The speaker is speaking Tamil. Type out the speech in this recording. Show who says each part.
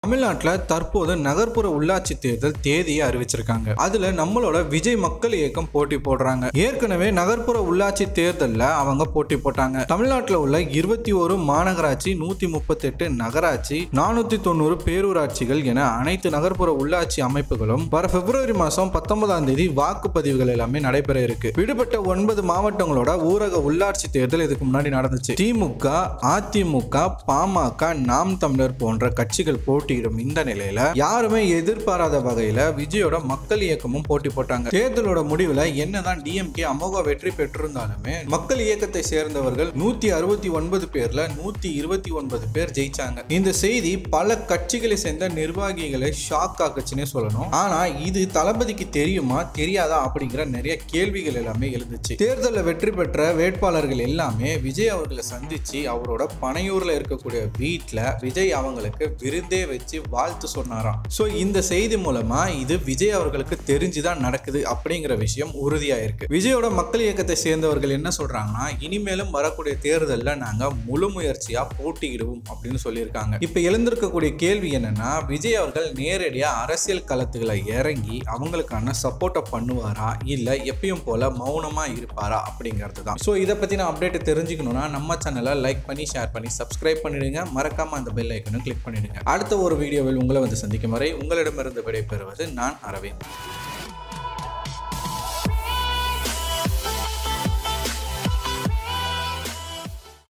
Speaker 1: தமிழ்நாட்டில் தற்போது நகர்ப்புற உள்ளாட்சி தேர்தல் தேதியை அறிவிச்சிருக்காங்க அதுல நம்மளோட விஜய் மக்கள் இயக்கம் போட்டி போடுறாங்க ஏற்கனவே நகர்ப்புற உள்ளாட்சி தேர்தலில் அவங்க போட்டி போட்டாங்க தமிழ்நாட்டில் உள்ள இருபத்தி ஒரு மாநகராட்சி நூத்தி முப்பத்தெட்டு நகராட்சி நானூத்தி தொண்ணூறு பேரூராட்சிகள் என அனைத்து நகர்ப்புற உள்ளாட்சி அமைப்புகளும் வர பிப்ரவரி மாசம் பத்தொன்பதாம் தேதி வாக்குப்பதிவுகள் எல்லாமே நடைபெற இருக்கு விடுபட்ட ஒன்பது மாவட்டங்களோட ஊரக உள்ளாட்சி தேர்தல் இதுக்கு முன்னாடி நடந்துச்சு திமுக அதிமுக பாமக நாம் தமிழர் போன்ற கட்சிகள் போட்டியிடும் இந்த நிலையில யாருமே எதிர்பாராத வகையில விஜயோட மக்கள் இயக்கமும் போட்டி போட்டாங்க தேர்தலோட முடிவுல என்னதான் டிஎம்கே அமோக வெற்றி பெற்றிருந்தாலுமே மக்கள் இயக்கத்தை சேர்ந்தவர்கள் நூத்தி அறுபத்தி ஒன்பது பேர்ல நூத்தி இருபத்தி ஒன்பது பேர் ஜெயிச்சாங்க இந்த செய்தி பல கட்சிகளை சேர்ந்த நிர்வாகிகளை ஷாக் ஆக்குச்சுன்னே சொல்லணும் ஆனா இது தளபதிக்கு தெரியுமா தெரியாதா அப்படிங்கிற நிறைய கேள்விகள் எல்லாமே எழுந்துச்சு தேர்தலில் வெற்றி பெற்ற வேட்பாளர்கள் எல்லாமே விஜய் அவர்களை சந்திச்சு அவரோட பனையூர்ல இருக்கக்கூடிய வீட்டுல விஜய் அவங்களுக்கு விருந்தே வச்சு வாழ்த்து சொன்னாராம் ஸோ இந்த செய்தி மூலமா இது விஜய் அவர்களுக்கு தெரிஞ்சுதான் நடக்குது அப்படிங்கிற விஷயம் உறுதியா இருக்கு விஜயோட மக்கள் இயக்கத்தை சேர்ந்தவர்கள் என்ன சொல்றாங்கன்னா இனிமேலும் வரக்கூடிய தேர்தலில் நாங்க முழு முயற்சியா போட்டியிடுவோம் அப்படின்னு சொல்லியிருக்காங்க இப்ப எழுந்திருக்கக்கூடிய கேள்வி என்னன்னா விஜய் அவர்கள் நேரடியா அரசியல் களத்துகளை இறங்கி அவங்களுக்கான சப்போர்ட்டை பண்ணுவாரா இல்ல எப்பயும் போல மௌனமா இருப்பாரா அப்படிங்கிறது தான் ஸோ இதை பத்தின அப்டேட் தெரிஞ்சுக்கணும்னா நம்ம சேனலை லைக் பண்ணி ஷேர் பண்ணி சப்ஸ்கிரைப் பண்ணிடுங்க மறக்காம அந்த பெல் ஐக்கனும் கிளிக் பண்ணிடுங்க அடுத்த ஒரு வீடியோவில் உங்களை வந்து சந்திக்கும் வரை உங்களிடமிருந்து விடைபெறுவது நான் அரவிந்த்